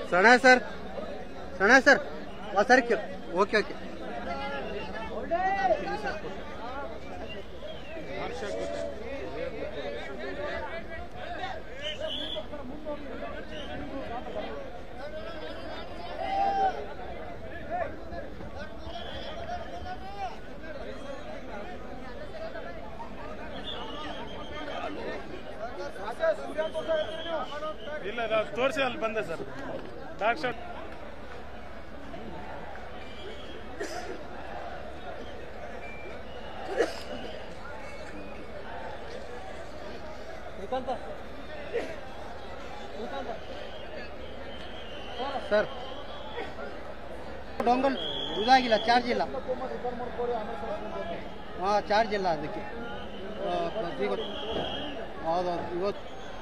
ಸಣ್ಣ ಸರ್ ಸಣ್ಣ sir sir okay okay ಇಲ್ಲ ನಾವು ತೋರಿಸಿ ಅಲ್ಲಿ ಬಂದೆ sir dark shot sir dongle ಇದಾಗಿಲ್ಲ ಚಾರ್ಜ್ ಇಲ್ಲ ಹಾಂ ಚಾರ್ಜ್ ಇಲ್ಲ ಅದಕ್ಕೆ ಆ, ಇವತ್ತು ಹೌದೌದು ಇವತ್ತು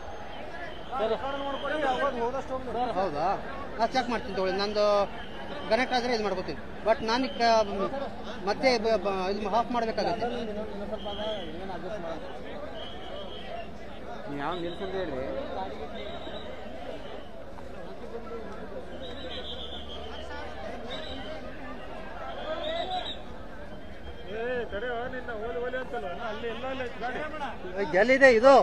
ಹೌದಾ ನಾ ಚೆಕ್ ಮಾಡ್ತೀನಿ ತಗೊಳ್ಳಿ ನಂದು ಕನೆಕ್ಟ್ ಆದರೆ ಇದು ಮಾಡ್ಕೋತೀನಿ ಬಟ್ ನಾನು ಮತ್ತೆ ಬ- ಬ- ಇದು ಆಫ್ ಮಾಡಬೇಕಾಗತ್ತೆ ನೀವು ಯಾವ ನಿಲ್ಸಂತ ಹೇಳ್ರಿ ಏ ತಡೆ ನಿನ್ನ ಓಲಿ ಓಲಿ ಅಂತಲ್ಲ ಅಲ್ಲಿ ಎಲ್ಲ ಇಲ್ಲ ಗಾಡಿ ಎಲ್ಲಿದೆ ಇದು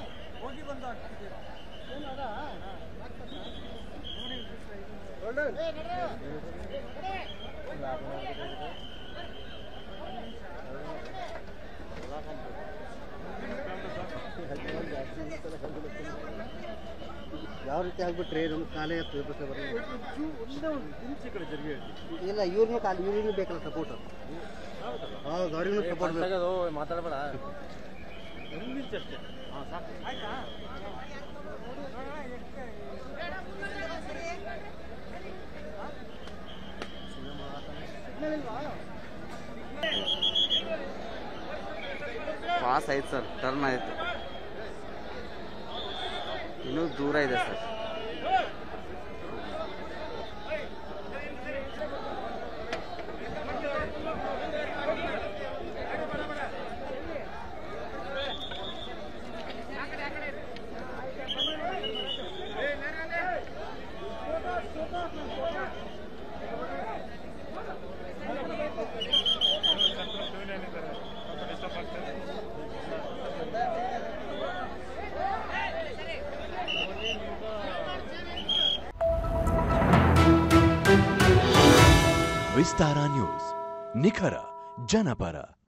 ಯಾವ ರೀತಿ ಆಗ್ಬಿಟ್ರಿ ನಮ್ಮ ಕಾಲೇ ಬರಲ್ಲ ಒಂದೇ ಒಂದು ಇಂಚು ಈ ಕಡೆ ಜರುಗಿ ಹೇಳ್ತೀನಿ ಇಲ್ಲ ಇವ್ರನ್ನೂ ಕಾಲು ಇವ್ರಿಗೂ ಬೇಕಲ್ಲ ಸಪೋರ್ಟ್ ಹೌದು ಅವ್ರಿಗೂ ಸಪೋರ್ಟ್ ಬೇಕು ತೆಗೆದು ಮಾತಾಡಬೇಡ ಒಂದು ಇಂಚು ಅಷ್ಟೇ ಹಾಂ ಸಾಕು ಪಾಸ್ ಆಯ್ತು ಸರ್ ಟರ್ನ್ ಆಯ್ತು ಇನ್ನೂ ದೂರ ಇದೆ ಸರ್ ಡಿಸ್ಟರ್ಬ್ ಆಗ್ತದೆ ವಿಸ್ತಾರ ನ್ಯೂಸ್ ನಿಖರ ಜನಪರ